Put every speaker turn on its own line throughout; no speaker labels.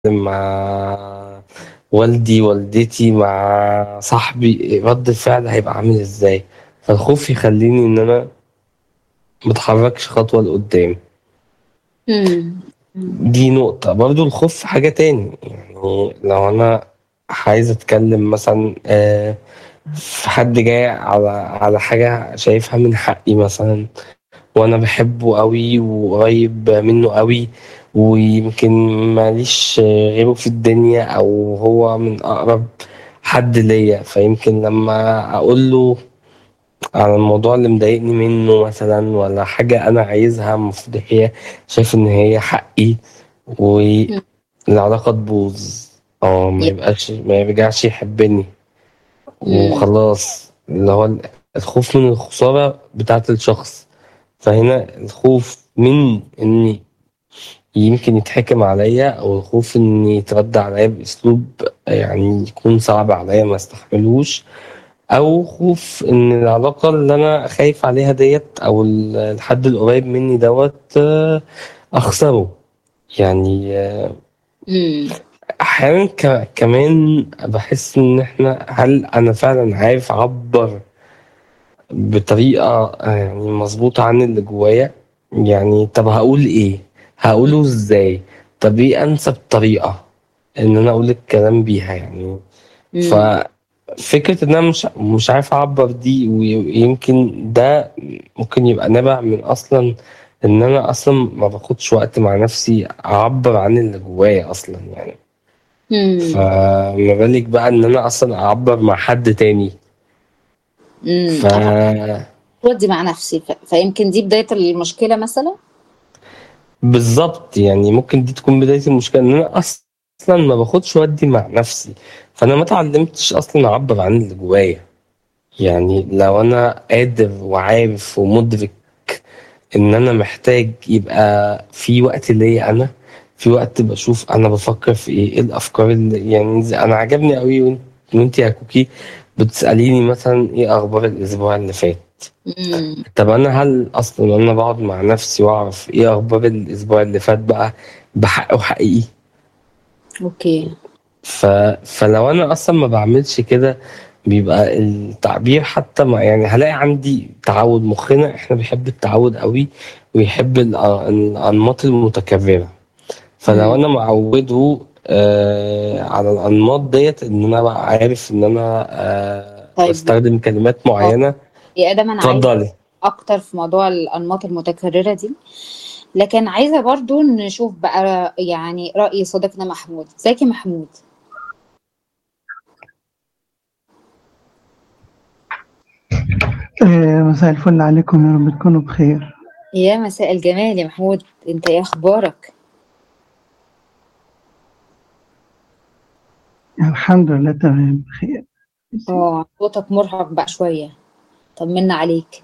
مع والدي والدتي مع صاحبي رد الفعل هيبقى عامل ازاي فالخوف يخليني ان انا متحركش خطوة لقدام
إمم.
دي نقطة برضه الخوف حاجة تاني يعني لو أنا عايز أتكلم مثلا آه، في حد جاي على على حاجة شايفها من حقي مثلا وأنا بحبه قوي وقريب منه قوي ويمكن ماليش غيره في الدنيا أو هو من أقرب حد ليا فيمكن لما أقول له على الموضوع اللي مضايقني منه مثلا ولا حاجة أنا عايزها المفروض هي شايف إن هي حقي
إمم.
والعلاقة تبوظ أو ما
ي
يبقاش ما يرجعش يحبني
إمم.
وخلاص اللي هو ال الخوف من الخسارة بتاعة الشخص فهنا الخوف من إني يمكن يتحكم عليا أو الخوف إن يترد عليا بأسلوب يعني يكون صعب عليا ما استحملهوش أو خوف إن العلاقة اللي أنا خايف عليها ديّة أو ال الحد القريب مني دوّة أخسره يعني
إمم.
أحيانًا ك كمان باحس إن إحنا هل أنا فعلًا عارف أعبّر بطريقة يعني مضبوطة عن اللي جوايا؟ يعني طب هاقول إيه؟ هاقوله إزاي؟ طب إيه أنسب طريقة إن أنا أقول الكلام بيها يعني؟
إمم.
ففكرة إن أنا مش مش عارف أعبّر دي ويمكن ده ممكن يبقى نابع من أصلًا إن أنا أصلًا ما باخدش وقت مع نفسي أعبّر عن اللي جوايا أصلًا يعني.
إمم.
فما بالِك بقى إن أنا أصلًا أعبّر مع حد تاني.
إمم.
ف
أنا ودي مع نفسي ف فيمكن دي بداية المشكلة مثلًا؟
بالضبط، يعني ممكن دي تكون بداية المشكلة إن أنا أصلًا ما باخدش وأدّي مع نفسي، فأنا ما اتعلمتش أصلًا أعبّر عن اللي جوايا. يعني لو أنا قادر وعارف ومُدرك إن أنا محتاج يبقى في وقت ليّا أنا، في وقت باشوف أنا بافكّر في إيه، إيه الأفكار اللي يعني ز أنا عجبني أوي وأن وأنتِ يا كوكي بتسأليني مثلًا إيه أخبار الأسبوع اللي فات.
إمم.
طب أنا هل أصلًا أنا باقعد مع نفسي وأعرف إيه أخبار الأسبوع اللي فات بقى بحق وحقيقي؟
أوكي.
ف فلو أنا أصلًا ما باعملش كده بيبقى التعبير حتى ما يعني هالاقي عندي تعوّد، مخنا إحنا بيحب التعوّد أوي ويحب الأ الأنماط المتكررة. فلو
إمم.
أنا معوّده آآ على الأنماط ديّة إن أنا أبقى عارف إن أنا آآ
طيب
باستخدم كلمات
آه.
معيّنة
يا آدم أنا عايزة
اتفضلي.
أكتر في موضوع الأنماط المتكررة دي، لكن عايزة برضه نشوف بقى يعني رأي صديقنا محمود. إزيك يا محمود؟
آآ مساء الفل عليكم، يا رب تكونوا بخير.
يا مساء الجمال يا محمود، أنت إيه أخبارك؟
الحمد لله تمام بخير.
آه، صوتك مُرهق بقى شوية، طمنا عليك.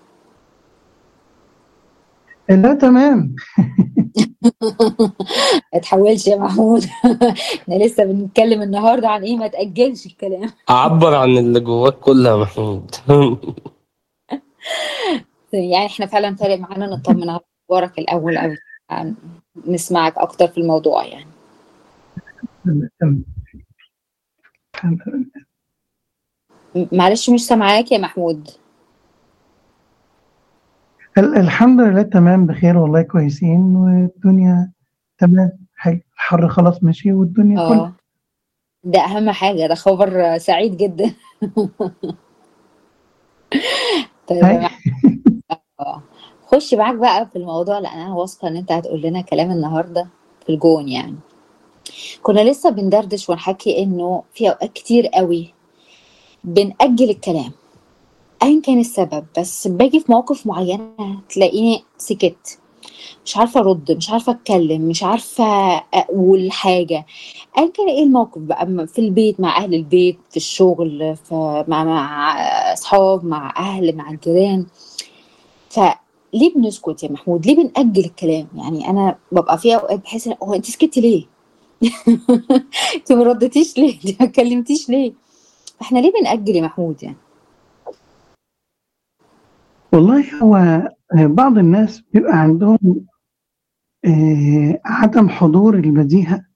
لا تمام.
ما تحوّلش يا محمود إحنا لسه بنتكلم النهارده عن إيه، ما تأجّلش الكلام.
عبّر عن اللي جواك كُلّه يا محمود.
يعني إحنا فعلًا فارق معانا نطمن على أخبارك الأول قبل ما نسمعك أكتر في الموضوع يعني.
تمام. الحمد لله.
م معلش مش سامعاك يا محمود.
ال الحمد لله تمام بخير والله كويسين والدنيا تمام حلو، الحر خلاص مشي والدنيا فُل.
آه. ده أهم حاجة، ده خبر سعيد جدًا. طيب يا
أيوه.
محمود آه، خُش معاك بقى في الموضوع لأن أنا واثقة إن أنت هتقول لنا كلام النهارده في الجون يعني. كنا لسه بندردش ونحكي إنه في أوقات كتير أوي بنأجّل الكلام، أيًا كان السبب، بس باجي في مواقف معيّنة تلاقيني سكِتّ، مش عارفة أرُد، مش عارفة أتكلم، مش عارفة أقول حاجة، أيًا كان إيه الموقف بقى م في البيت مع أهل البيت، في الشغل، ف مع مع أصحاب، مع أهل، مع الجيران. فليه بنسكت يا محمود، ليه بنأجّل الكلام؟ يعني أنا بابقى في أوقات باحس هو أنتِ سكتّي ليه؟ أنتِ ما ردّيتيش ليه؟ أنتِ ما اتكلمتيش ليه؟ فإحنا ليه بنأجّل يا محمود يعني؟
والله هو آآ بعض الناس بيبقى عندهم آآ عدم حضور البديهة